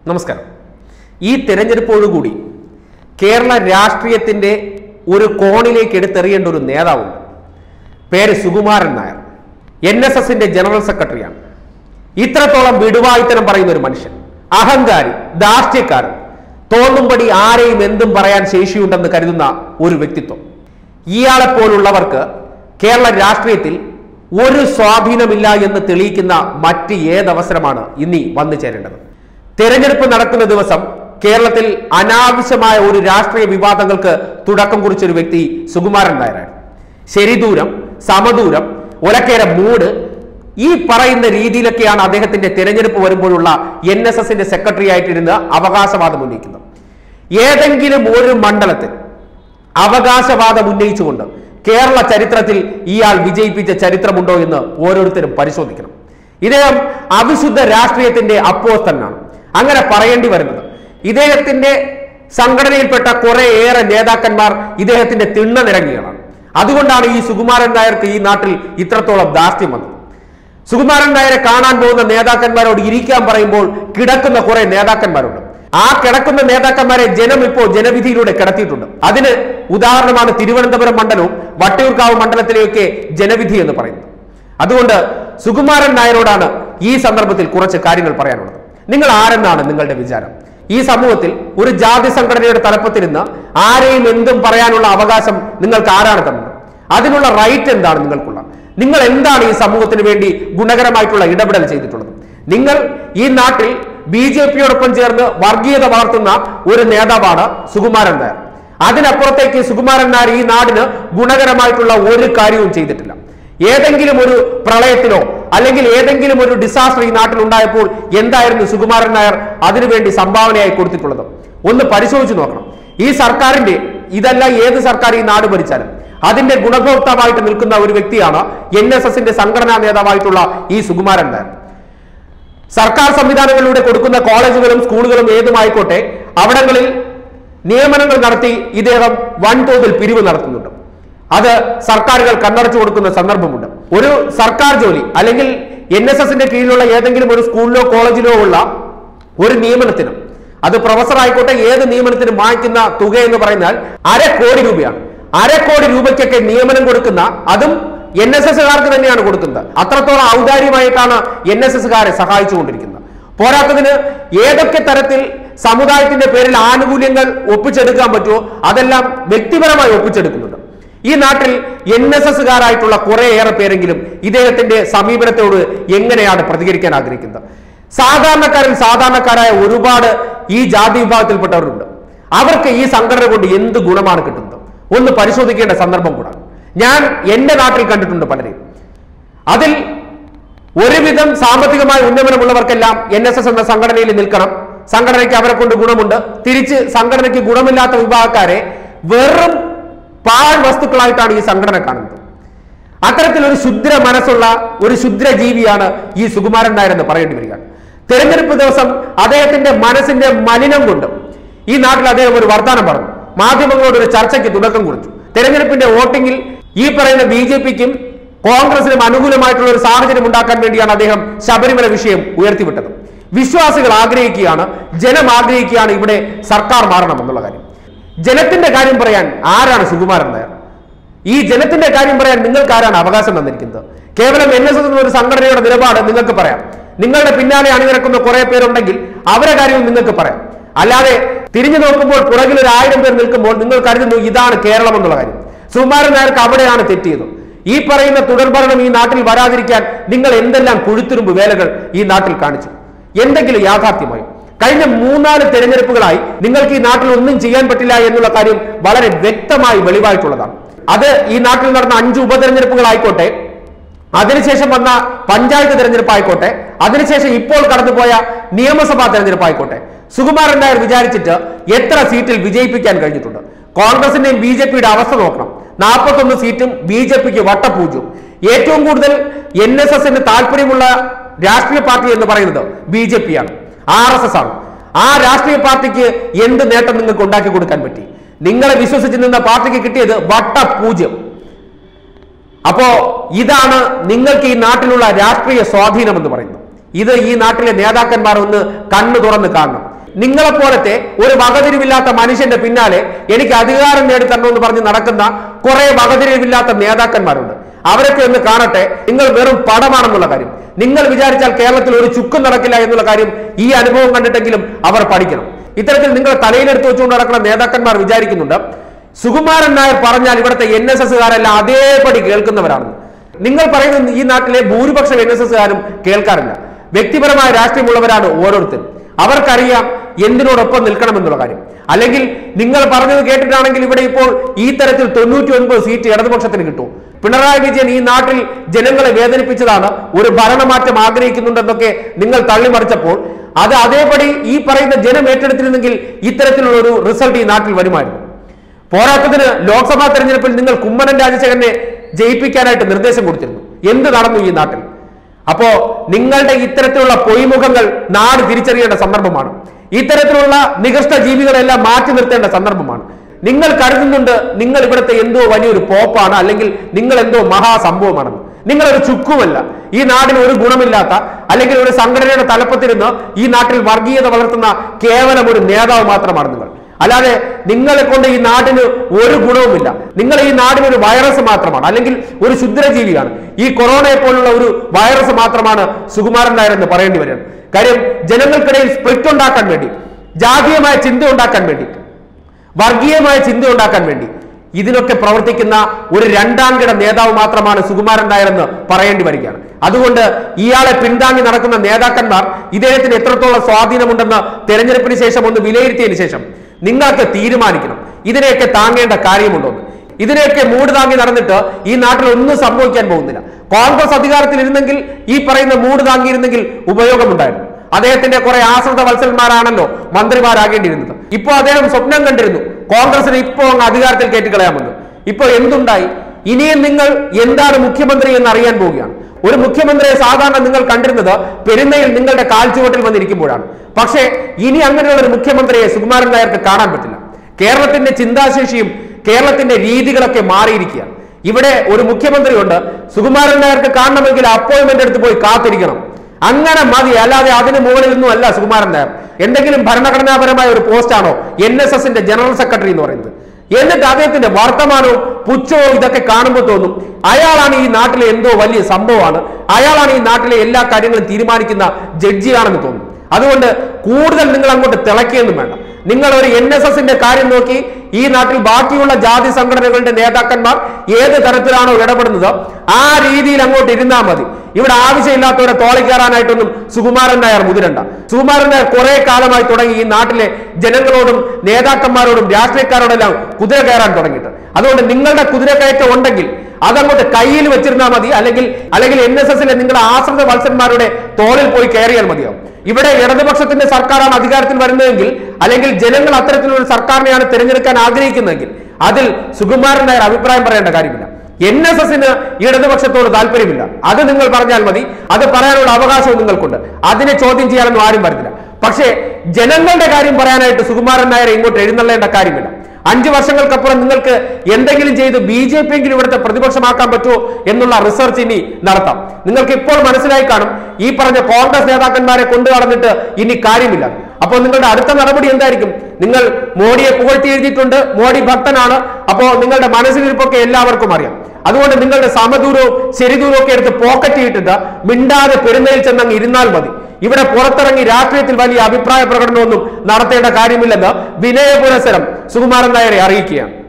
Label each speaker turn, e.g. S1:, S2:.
S1: നമസ്കാരം ഈ തെരഞ്ഞെടുപ്പോടുകൂടി കേരള രാഷ്ട്രീയത്തിന്റെ ഒരു കോണിലേക്ക് എടുത്തെറിയേണ്ട ഒരു നേതാവുണ്ട് പേര് സുകുമാരൻ നായർ എൻ എസ് എസിന്റെ ജനറൽ സെക്രട്ടറിയാണ് ഇത്രത്തോളം വിടുവായുത്തരം പറയുന്ന ഒരു മനുഷ്യൻ അഹങ്കാരി ധാർഷ്ട്യക്കാരൻ തോന്നുംപടി ആരെയും എന്തും പറയാൻ ശേഷിയുണ്ടെന്ന് കരുതുന്ന ഒരു വ്യക്തിത്വം ഇയാളെ പോലുള്ളവർക്ക് കേരള രാഷ്ട്രീയത്തിൽ ഒരു സ്വാധീനമില്ല എന്ന് തെളിയിക്കുന്ന മറ്റ് ഏതവസരമാണ് ഇനി വന്നു ചേരേണ്ടത് തെരഞ്ഞെടുപ്പ് നടക്കുന്ന ദിവസം കേരളത്തിൽ അനാവശ്യമായ ഒരു രാഷ്ട്രീയ വിവാദങ്ങൾക്ക് തുടക്കം കുറിച്ച ഒരു വ്യക്തി സുകുമാരൻ നായരാണ് ശരിദൂരം സമദൂരം ഒലക്കേര മൂട് ഈ പറയുന്ന രീതിയിലൊക്കെയാണ് അദ്ദേഹത്തിന്റെ തെരഞ്ഞെടുപ്പ് വരുമ്പോഴുള്ള എൻ എസ് എസിന്റെ സെക്രട്ടറി ആയിട്ടിരുന്ന് അവകാശവാദം ഉന്നയിക്കുന്നത് ഏതെങ്കിലും ഒരു മണ്ഡലത്തിൽ അവകാശവാദം ഉന്നയിച്ചുകൊണ്ട് കേരള ചരിത്രത്തിൽ ഇയാൾ വിജയിപ്പിച്ച ചരിത്രമുണ്ടോ എന്ന് ഓരോരുത്തരും പരിശോധിക്കണം ഇദ്ദേഹം അവിശുദ്ധ രാഷ്ട്രീയത്തിന്റെ അപ്പോസ്തനാണ് അങ്ങനെ പറയേണ്ടി വരുന്നത് ഇദ്ദേഹത്തിന്റെ സംഘടനയിൽപ്പെട്ട കുറേയേറെ നേതാക്കന്മാർ ഇദ്ദേഹത്തിന്റെ തിണ്ണ നിരങ്ങികളാണ് അതുകൊണ്ടാണ് ഈ സുകുമാരൻ നായർക്ക് ഈ നാട്ടിൽ ഇത്രത്തോളം ദാസ്യം വന്നത് സുകുമാരൻ നായരെ കാണാൻ പോകുന്ന നേതാക്കന്മാരോട് ഇരിക്കാൻ പറയുമ്പോൾ കിടക്കുന്ന കുറെ നേതാക്കന്മാരുണ്ട് ആ കിടക്കുന്ന നേതാക്കന്മാരെ ജനം ഇപ്പോൾ ജനവിധിയിലൂടെ കിടത്തിയിട്ടുണ്ട് അതിന് ഉദാഹരണമാണ് തിരുവനന്തപുരം മണ്ഡലവും വട്ടിയൂർക്കാവ് മണ്ഡലത്തിലെയൊക്കെ ജനവിധി എന്ന് പറയുന്നത് അതുകൊണ്ട് സുകുമാരൻ നായരോടാണ് ഈ സന്ദർഭത്തിൽ കുറച്ച് കാര്യങ്ങൾ പറയാനുള്ളത് നിങ്ങൾ ആരെന്നാണ് നിങ്ങളുടെ വിചാരം ഈ സമൂഹത്തിൽ ഒരു ജാതി സംഘടനയുടെ തലപ്പത്തിരുന്ന് ആരെയും എന്തും പറയാനുള്ള അവകാശം നിങ്ങൾക്ക് ആരാണ് തന്നത് അതിനുള്ള റൈറ്റ് എന്താണ് നിങ്ങൾക്കുള്ള നിങ്ങൾ എന്താണ് ഈ സമൂഹത്തിന് വേണ്ടി ഗുണകരമായിട്ടുള്ള ഇടപെടൽ ചെയ്തിട്ടുള്ളത് നിങ്ങൾ ഈ നാട്ടിൽ ബി ജെ പിയോടൊപ്പം ചേർന്ന് വർഗീയത വളർത്തുന്ന ഒരു നേതാവാണ് സുകുമാരൻ നായർ അതിനപ്പുറത്തേക്ക് സുകുമാരൻ നായർ ഈ നാടിന് ഗുണകരമായിട്ടുള്ള ഒരു കാര്യവും ചെയ്തിട്ടില്ല ഏതെങ്കിലും ഒരു പ്രളയത്തിലോ അല്ലെങ്കിൽ ഏതെങ്കിലും ഒരു ഡിസാസ്റ്റർ ഈ നാട്ടിൽ ഉണ്ടായപ്പോൾ എന്തായിരുന്നു സുകുമാരൻ നായർ അതിനുവേണ്ടി സംഭാവനയായി കൊടുത്തിട്ടുള്ളത് ഒന്ന് പരിശോധിച്ചു നോക്കണം ഈ സർക്കാരിന്റെ ഇതല്ല ഏത് സർക്കാർ ഈ നാട് ഭരിച്ചാലും അതിന്റെ ഗുണഭോക്താവായിട്ട് നിൽക്കുന്ന ഒരു വ്യക്തിയാണ് എൻ എസ് എസിന്റെ സംഘടനാ നേതാവായിട്ടുള്ള ഈ സുകുമാരൻ നായർ സർക്കാർ സംവിധാനങ്ങളിലൂടെ കൊടുക്കുന്ന കോളേജുകളും സ്കൂളുകളും ഏതുമായിക്കോട്ടെ അവിടങ്ങളിൽ നിയമനങ്ങൾ നടത്തി ഇദ്ദേഹം വൻതോതിൽ പിരിവ് നടത്തുന്നുണ്ട് അത് സർക്കാരുകൾ കണ്ണടച്ചു കൊടുക്കുന്ന സന്ദർഭമുണ്ട് ഒരു സർക്കാർ ജോലി അല്ലെങ്കിൽ എൻ എസ് എസിന്റെ കീഴിലുള്ള ഏതെങ്കിലും ഒരു സ്കൂളിലോ കോളേജിലോ ഉള്ള ഒരു നിയമനത്തിനും അത് പ്രൊഫസർ ആയിക്കോട്ടെ ഏത് നിയമനത്തിനും വാങ്ങിക്കുന്ന തുക എന്ന് പറഞ്ഞാൽ അര കോടി രൂപയാണ് അര കോടി രൂപയ്ക്കൊക്കെ നിയമനം കൊടുക്കുന്ന അതും എൻ എസ് എസ്സുകാർക്ക് തന്നെയാണ് കൊടുക്കുന്നത് അത്രത്തോളം ഔദാര്യമായിട്ടാണ് എൻ എസ് എസ്സുകാരെ സഹായിച്ചുകൊണ്ടിരിക്കുന്നത് പോരാത്തതിന് ഏതൊക്കെ തരത്തിൽ സമുദായത്തിന്റെ പേരിൽ ആനുകൂല്യങ്ങൾ ഒപ്പിച്ചെടുക്കാൻ പറ്റുമോ അതെല്ലാം വ്യക്തിപരമായി ഒപ്പിച്ചെടുക്കുന്നുണ്ട് ഈ നാട്ടിൽ എൻ എസ് എസ്സുകാരായിട്ടുള്ള കുറേയേറെ പേരെങ്കിലും ഇദ്ദേഹത്തിന്റെ സമീപനത്തോട് എങ്ങനെയാണ് പ്രതികരിക്കാൻ ആഗ്രഹിക്കുന്നത് സാധാരണക്കാരിൽ സാധാരണക്കാരായ ഒരുപാട് ഈ ജാതി വിഭാഗത്തിൽപ്പെട്ടവരുണ്ട് അവർക്ക് ഈ സംഘടന കൊണ്ട് എന്ത് ഗുണമാണ് കിട്ടുന്നത് ഒന്ന് പരിശോധിക്കേണ്ട സന്ദർഭം കൂടാണ് ഞാൻ എന്റെ നാട്ടിൽ കണ്ടിട്ടുണ്ട് പലരെയും അതിൽ ഒരുവിധം സാമ്പത്തികമായ ഉന്നമനമുള്ളവർക്കെല്ലാം എൻ എസ് എസ് എന്ന സംഘടനയിൽ നിൽക്കണം സംഘടനയ്ക്ക് അവരെ കൊണ്ട് ഗുണമുണ്ട് തിരിച്ച് സംഘടനയ്ക്ക് ഗുണമില്ലാത്ത വിഭാഗക്കാരെ വെറും പാഴ് വസ്തുക്കളായിട്ടാണ് ഈ സംഘടന കാണുന്നത് അത്തരത്തിൽ ഒരു ശുദ്ര മനസ്സുള്ള ഒരു ശുദ്ര ജീവിയാണ് ഈ സുകുമാരൻ നായർ എന്ന് പറയേണ്ടി വരികയാണ് തെരഞ്ഞെടുപ്പ് ദിവസം അദ്ദേഹത്തിന്റെ മനസ്സിന്റെ മലിനം കൊണ്ട് ഈ നാട്ടിൽ അദ്ദേഹം ഒരു വർത്തമാനം പറഞ്ഞു മാധ്യമങ്ങളോട് ഒരു ചർച്ചയ്ക്ക് തുടക്കം കുറിച്ചു തെരഞ്ഞെടുപ്പിന്റെ വോട്ടിംഗിൽ ഈ പറയുന്ന ബി ജെ പിക്കും കോൺഗ്രസിനും അനുകൂലമായിട്ടുള്ള ഒരു സാഹചര്യം ഉണ്ടാക്കാൻ വേണ്ടിയാണ് അദ്ദേഹം ശബരിമല വിഷയം ഉയർത്തിവിട്ടത് വിശ്വാസികൾ ആഗ്രഹിക്കുകയാണ് ജനം ആഗ്രഹിക്കുകയാണ് ഇവിടെ സർക്കാർ മാറണം എന്നുള്ള കാര്യം ജനത്തിന്റെ കാര്യം പറയാൻ ആരാണ് സുകുമാരൻ നായർ ഈ ജനത്തിന്റെ കാര്യം പറയാൻ നിങ്ങൾക്ക് ആരാണ് അവകാശം തന്നിരിക്കുന്നത് കേവലം എൻ എസ് എസ് എന്ന ഒരു സംഘടനയുടെ നിലപാട് നിങ്ങൾക്ക് പറയാം നിങ്ങളുടെ പിന്നാലെ അണിനിരക്കുന്ന കുറെ പേരുണ്ടെങ്കിൽ അവരെ കാര്യവും നിങ്ങൾക്ക് പറയാം അല്ലാതെ തിരിഞ്ഞു നോക്കുമ്പോൾ പുറകിൽ ഒരു ആയിരം പേർ നിൽക്കുമ്പോൾ നിങ്ങൾ കരുതുന്നു ഇതാണ് കേരളം എന്നുള്ള കാര്യം സുകുമാരൻ നായർക്ക് അവിടെയാണ് തെറ്റിയത് ഈ പറയുന്ന തുടർഭരണം ഈ നാട്ടിൽ വരാതിരിക്കാൻ നിങ്ങൾ എന്തെല്ലാം കുഴുത്തുരുമ്പ് വേലകൾ ഈ നാട്ടിൽ കാണിച്ചു എന്തെങ്കിലും യാഥാർത്ഥ്യമായി കഴിഞ്ഞ മൂന്നാല് തെരഞ്ഞെടുപ്പുകളായി നിങ്ങൾക്ക് ഈ നാട്ടിൽ ഒന്നും ചെയ്യാൻ പറ്റില്ല എന്നുള്ള കാര്യം വളരെ വ്യക്തമായി വെളിവായിട്ടുള്ളതാണ് അത് ഈ നാട്ടിൽ നടന്ന അഞ്ച് ഉപതെരഞ്ഞെടുപ്പുകളായിക്കോട്ടെ അതിനുശേഷം വന്ന പഞ്ചായത്ത് തെരഞ്ഞെടുപ്പ് ആയിക്കോട്ടെ അതിനുശേഷം ഇപ്പോൾ കടന്നുപോയ നിയമസഭാ തെരഞ്ഞെടുപ്പ് ആയിക്കോട്ടെ സുകുമാരൻ നായർ വിചാരിച്ചിട്ട് എത്ര സീറ്റിൽ വിജയിപ്പിക്കാൻ കഴിഞ്ഞിട്ടുണ്ട് കോൺഗ്രസിന്റെയും ബി ജെ പിയുടെ അവസ്ഥ നോക്കണം നാൽപ്പത്തൊന്ന് സീറ്റും ബി ജെ പിക്ക് വട്ടപൂജ്യവും ഏറ്റവും കൂടുതൽ എൻ എസ് എസിന് താല്പര്യമുള്ള രാഷ്ട്രീയ പാർട്ടി എന്ന് പറയുന്നത് ബി ജെ പി ആണ് ആർ എസ് എസ് ആണ് ആ രാഷ്ട്രീയ പാർട്ടിക്ക് എന്ത് നേട്ടം നിങ്ങൾക്ക് ഉണ്ടാക്കി കൊടുക്കാൻ പറ്റി നിങ്ങളെ വിശ്വസിച്ച് നിന്ന പാർട്ടിക്ക് കിട്ടിയത് വട്ടപൂജ്യം അപ്പോ ഇതാണ് നിങ്ങൾക്ക് ഈ നാട്ടിലുള്ള രാഷ്ട്രീയ സ്വാധീനം എന്ന് പറയുന്നത് ഇത് ഈ നാട്ടിലെ നേതാക്കന്മാർ ഒന്ന് കണ്ണു തുറന്ന് കാണണം നിങ്ങളെപ്പോലത്തെ ഒരു വകതിരിവില്ലാത്ത മനുഷ്യന്റെ പിന്നാലെ എനിക്ക് അധികാരം നേടിത്തരണമെന്ന് പറഞ്ഞ് നടക്കുന്ന കുറെ വകതിരിവില്ലാത്ത നേതാക്കന്മാരുണ്ട് അവരൊക്കെ ഒന്ന് കാണട്ടെ നിങ്ങൾ വെറും പടമാണെന്നുള്ള കാര്യം നിങ്ങൾ വിചാരിച്ചാൽ കേരളത്തിൽ ഒരു ചുക്കും നടക്കില്ല എന്നുള്ള കാര്യം ഈ അനുഭവം കണ്ടിട്ടെങ്കിലും അവർ പഠിക്കണം ഇത്തരത്തിൽ നിങ്ങൾ തലയിലെടുത്ത് വെച്ചുകൊണ്ട് നടക്കുന്ന നേതാക്കന്മാർ വിചാരിക്കുന്നുണ്ട് സുകുമാരൻ നായർ പറഞ്ഞാൽ ഇവിടുത്തെ എൻ എസ് എസ്സുകാരെല്ലാം അതേപടി കേൾക്കുന്നവരാണ് നിങ്ങൾ പറയുന്ന ഈ നാട്ടിലെ ഭൂരിപക്ഷം എൻ എസ് എസ്സുകാരും കേൾക്കാറില്ല വ്യക്തിപരമായ രാഷ്ട്രീയമുള്ളവരാണ് ഓരോരുത്തരും അവർക്കറിയാം എന്തിനോടൊപ്പം നിൽക്കണമെന്നുള്ള കാര്യം അല്ലെങ്കിൽ നിങ്ങൾ പറഞ്ഞത് കേട്ടിട്ടാണെങ്കിൽ ഇവിടെ ഇപ്പോൾ ഈ തരത്തിൽ തൊണ്ണൂറ്റി ഒൻപത് സീറ്റ് ഇടതുപക്ഷത്തിന് കിട്ടും പിണറായി വിജയൻ ഈ നാട്ടിൽ ജനങ്ങളെ വേദനിപ്പിച്ചതാണ് ഒരു ഭരണമാറ്റം ആഗ്രഹിക്കുന്നുണ്ടെന്നൊക്കെ നിങ്ങൾ തള്ളിമറിച്ചപ്പോൾ അത് അതേപടി ഈ പറയുന്ന ജനം ഏറ്റെടുത്തിരുന്നെങ്കിൽ ഇത്തരത്തിലുള്ള ഒരു റിസൾട്ട് ഈ നാട്ടിൽ വരുമായിരുന്നു പോരാത്തതിന് ലോക്സഭാ തെരഞ്ഞെടുപ്പിൽ നിങ്ങൾ കുമ്മനം രാജശേഖരനെ ജയിപ്പിക്കാനായിട്ട് നിർദ്ദേശം കൊടുത്തിരുന്നു എന്ത് നടന്നു ഈ നാട്ടിൽ അപ്പോ നിങ്ങളുടെ ഇത്തരത്തിലുള്ള പൊയ്മുഖങ്ങൾ നാട് തിരിച്ചറിയേണ്ട സന്ദർഭമാണ് ഇത്തരത്തിലുള്ള നികൃഷ്ട ജീവികളെല്ലാം മാറ്റി നിർത്തേണ്ട സന്ദർഭമാണ് നിങ്ങൾ കരുതുന്നുണ്ട് നിങ്ങൾ ഇവിടുത്തെ എന്തോ വലിയൊരു പോപ്പാണ് അല്ലെങ്കിൽ നിങ്ങൾ എന്തോ മഹാസംഭവമാണെന്ന് നിങ്ങളൊരു ചുക്കുമല്ല ഈ നാടിന് ഒരു ഗുണമില്ലാത്ത അല്ലെങ്കിൽ ഒരു സംഘടനയുടെ തലപ്പത്തിരുന്ന് ഈ നാട്ടിൽ വർഗീയത വളർത്തുന്ന കേവലം ഒരു നേതാവ് മാത്രമാണ് നിങ്ങൾ അല്ലാതെ നിങ്ങളെ കൊണ്ട് ഈ നാടിന് ഒരു ഗുണവുമില്ല നിങ്ങൾ ഈ നാടിന് ഒരു വൈറസ് മാത്രമാണ് അല്ലെങ്കിൽ ഒരു ക്ഷുദ്രജീവിയാണ് ഈ കൊറോണയെ പോലുള്ള ഒരു വൈറസ് മാത്രമാണ് സുകുമാരൻ നായർ എന്ന് പറയേണ്ടി വരികയാണ് കാര്യം ജനങ്ങൾക്കിടയിൽ സ്പ്ലിറ്റ് ഉണ്ടാക്കാൻ വേണ്ടി ജാതീയമായ ചിന്ത ഉണ്ടാക്കാൻ വേണ്ടി വർഗീയമായ ചിന്ത ഉണ്ടാക്കാൻ വേണ്ടി ഇതിനൊക്കെ പ്രവർത്തിക്കുന്ന ഒരു രണ്ടാം കിട നേതാവ് മാത്രമാണ് സുകുമാരൻ നായർ എന്ന് പറയേണ്ടി വരികയാണ് അതുകൊണ്ട് ഇയാളെ പിന്താങ്ങി നടക്കുന്ന നേതാക്കന്മാർ ഇദ്ദേഹത്തിന് എത്രത്തോളം സ്വാധീനമുണ്ടെന്ന് തെരഞ്ഞെടുപ്പിന് ശേഷം ഒന്ന് വിലയിരുത്തിയതിനു ശേഷം നിങ്ങൾക്ക് തീരുമാനിക്കണം ഇതിനെയൊക്കെ താങ്ങേണ്ട കാര്യമുണ്ടോ എന്ന്. ഇതിനെയൊക്കെ മൂട് താങ്ങി നടന്നിട്ട് ഈ നാട്ടിൽ ഒന്നും സംഭവിക്കാൻ പോകുന്നില്ല കോൺഗ്രസ് അധികാരത്തിൽ ഇരുന്നെങ്കിൽ ഈ പറയുന്ന മൂട് താങ്ങിയിരുന്നെങ്കിൽ ഉപയോഗമുണ്ടായിരുന്നു അദ്ദേഹത്തിന്റെ കുറെ ആശ്രിത വത്സലന്മാരാണല്ലോ മന്ത്രിമാരാകേണ്ടിയിരുന്നത് ഇപ്പോ അദ്ദേഹം സ്വപ്നം കണ്ടിരുന്നു കോൺഗ്രസിന് ഇപ്പോ അങ്ങ് അധികാരത്തിൽ കയറ്റിക്കളയാമെന്ന് ഇപ്പൊ എന്തുണ്ടായി ഇനിയും നിങ്ങൾ എന്താണ് മുഖ്യമന്ത്രി എന്ന് അറിയാൻ പോവുകയാണ് ഒരു മുഖ്യമന്ത്രിയെ സാധാരണ നിങ്ങൾ കണ്ടിരുന്നത് പെരുന്നയിൽ നിങ്ങളുടെ കാൽച്ചുവട്ടിൽ വന്നിരിക്കുമ്പോഴാണ് പക്ഷേ ഇനി അങ്ങനെയുള്ള ഒരു മുഖ്യമന്ത്രിയെ സുകുമാരൻ നായർക്ക് കാണാൻ പറ്റില്ല കേരളത്തിന്റെ ചിന്താശേഷിയും കേരളത്തിന്റെ രീതികളൊക്കെ മാറിയിരിക്കുകയാണ് ഇവിടെ ഒരു മുഖ്യമന്ത്രിയുണ്ട് സുകുമാരൻ നായർക്ക് കാണണമെങ്കിൽ അപ്പോയിന്റ്മെന്റ് എടുത്ത് പോയി കാത്തിരിക്കണം അങ്ങനെ മതി അല്ലാതെ അതിന് മുകളിലൊന്നും അല്ല സുകുമാരൻ നായർ എന്തെങ്കിലും ഭരണഘടനാപരമായ ഒരു പോസ്റ്റാണോ എൻ എസ് എസിന്റെ ജനറൽ സെക്രട്ടറി എന്ന് പറയുന്നത് എന്നിട്ട് അദ്ദേഹത്തിന്റെ വർത്തമാനവും പുച്ഛവും ഇതൊക്കെ കാണുമ്പോൾ തോന്നും അയാളാണ് ഈ നാട്ടിലെ എന്തോ വലിയ സംഭവമാണ് അയാളാണ് ഈ നാട്ടിലെ എല്ലാ കാര്യങ്ങളും തീരുമാനിക്കുന്ന ജഡ്ജിയാണെന്ന് തോന്നും അതുകൊണ്ട് കൂടുതൽ നിങ്ങൾ അങ്ങോട്ട് തിളക്കിയൊന്നും വേണ്ട നിങ്ങൾ ഒരു എൻ എസ് എസിന്റെ കാര്യം നോക്കി ഈ നാട്ടിൽ ബാക്കിയുള്ള ജാതി സംഘടനകളുടെ നേതാക്കന്മാർ ഏത് തരത്തിലാണോ ഇടപെടുന്നത് ആ രീതിയിൽ അങ്ങോട്ട് ഇരുന്നാൽ മതി ഇവിടെ ആവശ്യമില്ലാത്തവരെ തോളി കയറാനായിട്ടൊന്നും സുകുമാരൻ നായർ മുതിരണ്ട സുകുമാരൻ നായർ കുറെ കാലമായി തുടങ്ങി ഈ നാട്ടിലെ ജനങ്ങളോടും നേതാക്കന്മാരോടും രാഷ്ട്രീയക്കാരോടെല്ലാം കുതിര കയറാൻ തുടങ്ങിയിട്ട് അതുകൊണ്ട് നിങ്ങളുടെ കുതിരക്കയറ്റം ഉണ്ടെങ്കിൽ അതങ്ങോട്ട് കയ്യിൽ വെച്ചിരുന്നാൽ മതി അല്ലെങ്കിൽ അല്ലെങ്കിൽ എൻ എസ് എസിലെ നിങ്ങളുടെ ആശ്രിത വത്സന്മാരുടെ തോളിൽ പോയി കയറിയാൽ മതിയാവും ഇവിടെ ഇടതുപക്ഷത്തിന്റെ സർക്കാരാണ് അധികാരത്തിൽ വരുന്നതെങ്കിൽ അല്ലെങ്കിൽ ജനങ്ങൾ അത്തരത്തിലുള്ള സർക്കാരിനെയാണ് തിരഞ്ഞെടുക്കാൻ ആഗ്രഹിക്കുന്നതെങ്കിൽ അതിൽ സുകുമാരൻ നായർ അഭിപ്രായം പറയേണ്ട കാര്യമില്ല എൻ എസ് എസിന് ഇടതുപക്ഷത്തോട് താല്പര്യമില്ല അത് നിങ്ങൾ പറഞ്ഞാൽ മതി അത് പറയാനുള്ള അവകാശവും നിങ്ങൾക്കുണ്ട് അതിനെ ചോദ്യം ചെയ്യാനൊന്നും ആരും വരുന്നില്ല പക്ഷേ ജനങ്ങളുടെ കാര്യം പറയാനായിട്ട് സുകുമാരൻ നായർ ഇങ്ങോട്ട് എഴുന്നള്ളേണ്ട കാര്യമില്ല അഞ്ചു വർഷങ്ങൾക്കപ്പുറം നിങ്ങൾക്ക് എന്തെങ്കിലും ചെയ്ത് ബി ജെ പി എങ്കിലും ഇവിടുത്തെ പ്രതിപക്ഷമാക്കാൻ പറ്റുമോ എന്നുള്ള റിസർച്ച് ഇനി നടത്താം നിങ്ങൾക്ക് ഇപ്പോൾ മനസ്സിലായി കാണും ഈ പറഞ്ഞ കോൺഗ്രസ് നേതാക്കന്മാരെ കൊണ്ടു നടന്നിട്ട് ഇനി കാര്യമില്ല അപ്പോൾ നിങ്ങളുടെ അടുത്ത നടപടി എന്തായിരിക്കും നിങ്ങൾ മോഡിയെ പുകഴ്ത്തി എഴുതിയിട്ടുണ്ട് മോഡി ഭക്തനാണ് അപ്പോൾ നിങ്ങളുടെ മനസ്സിലിരിപ്പൊക്കെ എല്ലാവർക്കും അറിയാം അതുകൊണ്ട് നിങ്ങളുടെ സമദൂരവും ശരിദൂരവും ഒക്കെ എടുത്ത് പോക്കറ്റ് ഇട്ടിട്ട് മിണ്ടാതെ പെരുന്നയിൽ ചെന്നങ്ങ് ഇരുന്നാൽ മതി ഇവിടെ പുറത്തിറങ്ങി രാഷ്ട്രീയത്തിൽ വലിയ അഭിപ്രായ പ്രകടനമൊന്നും നടത്തേണ്ട കാര്യമില്ലെന്ന് വിനയ പുരസരം സുകുമാരൻ നായരെ അറിയിക്കുകയാണ്